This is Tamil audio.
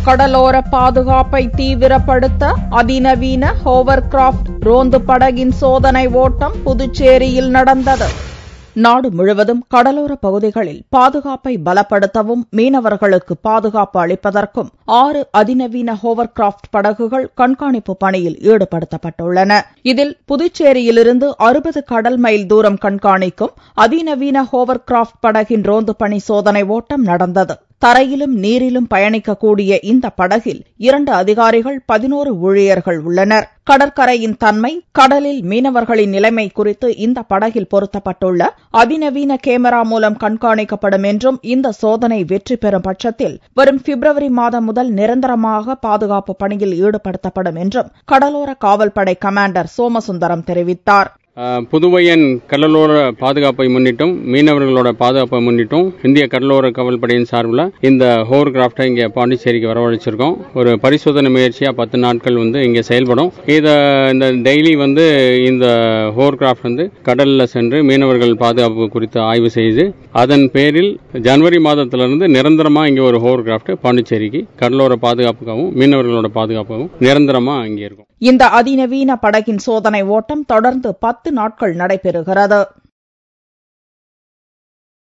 கடலோர பாதுகாப்பை தீவிரப்படுத்த அதிநவீன ஹோவர்கிராப்ட் ரோந்து படகின் சோதனை ஓட்டம் புதுச்சேரியில் நடந்தது நாடு முழுவதும் கடலோர பகுதிகளில் பாதுகாப்பை பலப்படுத்தவும் மீனவர்களுக்கு பாதுகாப்பு அளிப்பதற்கும் ஆறு அதிநவீன ஹோவர்கிராப்ட் படகுகள் கண்காணிப்பு பணியில் ஈடுபடுத்தப்பட்டுள்ளன இதில் புதுச்சேரியிலிருந்து அறுபது கடல் மைல் தூரம் கண்காணிக்கும் அதிநவீன ஹோவர்கிராப்ட் படகின் ரோந்து பணி சோதனை ஓட்டம் நடந்தது தரையிலும் நீரிலும் பயணிக்கக்கூடிய இந்த படகில் இரண்டு அதிகாரிகள் பதினோரு ஊழியர்கள் உள்ளனர் கடற்கரையின் தன்மை கடலில் மீனவர்களின் நிலைமை குறித்து இந்த படகில் பொருத்தப்பட்டுள்ள அதிநவீன கேமரா மூலம் கண்காணிக்கப்படும் என்றும் இந்த சோதனை வெற்றி பெறும் பட்சத்தில் வரும் பிப்ரவரி மாதம் முதல் நிரந்தரமாக பாதுகாப்பு பணியில் ஈடுபடுத்தப்படும் என்றும் கடலோர காவல்படை கமாண்டர் சோமசுந்தரம் தெரிவித்தார் புதுவையின் கடலோர பாதுகாப்பை முன்னிட்டும் மீனவர்களோட பாதுகாப்பை முன்னிட்டும் இந்திய கடலோர காவல்படையின் சார்பில் இந்த ஹோர் கிராஃப்டை இங்கே பாண்டிச்சேரிக்கு வரவழைச்சிருக்கோம் ஒரு பரிசோதனை முயற்சியாக பத்து நாட்கள் வந்து இங்கே செயல்படும் இதை இந்த டெய்லி வந்து இந்த ஹோர் கிராஃப்ட் வந்து கடலில் சென்று மீனவர்கள் பாதுகாப்பு குறித்து ஆய்வு செய்து அதன் பேரில் ஜனவரி மாதத்திலிருந்து நிரந்தரமாக இங்கே ஒரு ஹோர் கிராஃப்ட் பாண்டிச்சேரிக்கு கடலோர பாதுகாப்புக்காகவும் மீனவர்களோட பாதுகாப்பாகவும் நிரந்தரமாக இங்கே இருக்கும் இந்த அதிநவீன படகின் சோதனை ஓட்டம் தொடர்ந்து பத்து நாட்கள் நடைபெறுகிறது